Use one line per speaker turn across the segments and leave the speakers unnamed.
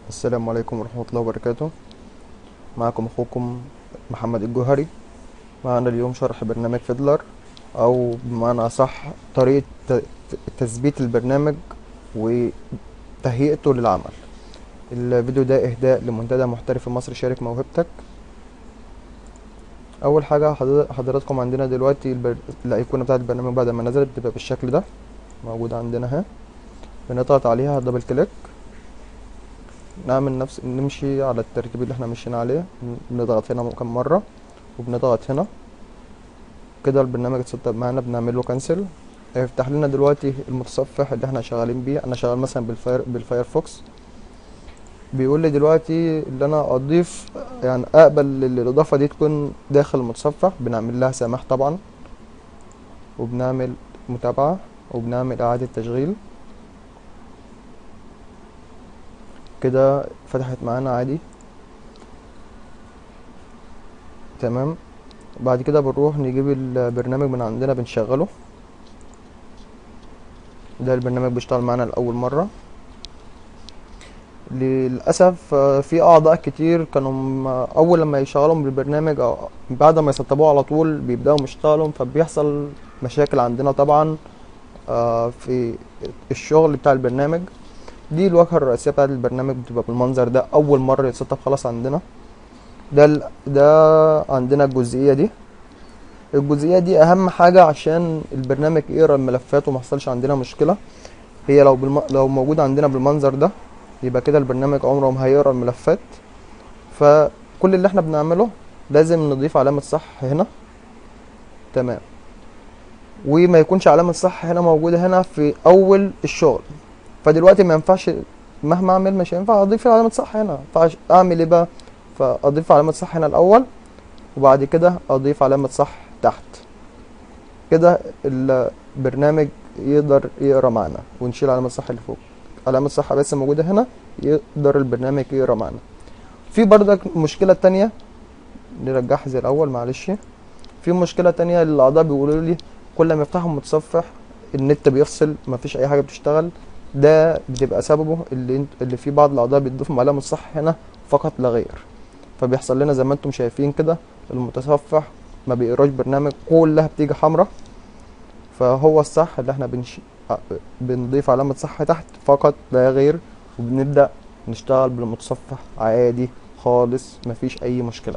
السلام عليكم ورحمة الله وبركاته معكم أخوكم محمد الجوهري معنا اليوم شرح برنامج فيدلر أو بمعنى أصح طريقة ت- تثبيت البرنامج وتهيئته للعمل الفيديو ده إهداء لمنتدى محترف مصر شارك موهبتك أول حاجة حضر- حضراتكم عندنا دلوقتي البر... الأيقونة بتاعة البرنامج بعد ما نزلت بتبقى بالشكل ده موجودة عندنا اهي بنضغط عليها دبل كليك نعمل نفس نمشي على الترتيب اللي احنا مشينا عليه بنضغط هنا كم مرة وبنضغط هنا كده البرنامج اتسطب معانا بنعمل له كنسل هيفتح لنا دلوقتي المتصفح اللي احنا شغالين بيه انا شغال مثلا بالفاير بالفايرفوكس بيقول لي دلوقتي اللي انا اضيف يعني اقبل الاضافه دي تكون داخل المتصفح بنعمل لها سماح طبعا وبنعمل متابعه وبنعمل اعاده تشغيل كده فتحت معانا عادي تمام بعد كده بنروح نجيب البرنامج من عندنا بنشغله ده البرنامج بيشتغل معانا لأول مرة للأسف آه، في أعضاء كتير كانوا م- أول لما يشغلوا بالبرنامج أو بعد ما يسطبوه على طول بيبدأوا يشتغلوا فبيحصل مشاكل عندنا طبعا آه، في الشغل بتاع البرنامج دي الواجهة الرئيسية بتاعت البرنامج بتبقى بالمنظر ده أول مرة يتسطب خلاص عندنا ده ال... ده عندنا الجزئية دي الجزئية دي أهم حاجة عشان البرنامج يقرا الملفات وما يحصلش عندنا مشكلة هي لو بالم... لو موجودة عندنا بالمنظر ده يبقى كده البرنامج عمره ما هيقرا الملفات فكل اللي احنا بنعمله لازم نضيف علامة صح هنا تمام وما يكونش علامة صح هنا موجودة هنا في أول الشغل فدلوقتي ما ينفعش مهما اعمل مش هينفع اضيف علامة صح هنا ينفعش اعمل ايه بقى فاضيف علامة صح هنا الاول وبعد كده اضيف علامة صح تحت كده البرنامج يقدر يقرا معانا ونشيل علامة صح اللي فوق علامة صح بس موجودة هنا يقدر البرنامج يقرا معانا في برضك مشكلة تانية نرجعها زي الاول معلش في مشكلة تانية الاعضاء بيقولوا لي كل ما يفتحوا المتصفح النت بيفصل مفيش اي حاجة بتشتغل ده بتبقى سببه اللي انت اللي في بعض الاعضاء بيضيفوا علامة صح هنا فقط لا غير فبيحصل لنا زي ما انتم شايفين كده المتصفح ما بيقراش برنامج كلها بتيجي حمراء فهو الصح اللي احنا بنش... ع- بنضيف علامة صح تحت فقط لا غير وبنبدأ نشتغل بالمتصفح عادي خالص مفيش اي مشكلة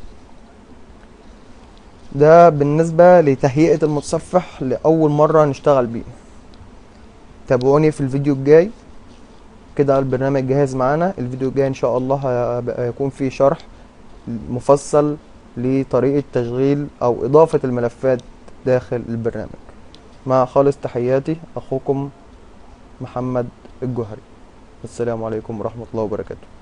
ده بالنسبة لتهيئة المتصفح لأول مرة نشتغل بيه تابعوني في الفيديو الجاي كده البرنامج جاهز معانا الفيديو الجاي ان شاء الله هيبقى- هيكون فيه شرح مفصل لطريقة تشغيل او اضافة الملفات داخل البرنامج مع خالص تحياتي اخوكم محمد الجوهري السلام عليكم ورحمة الله وبركاته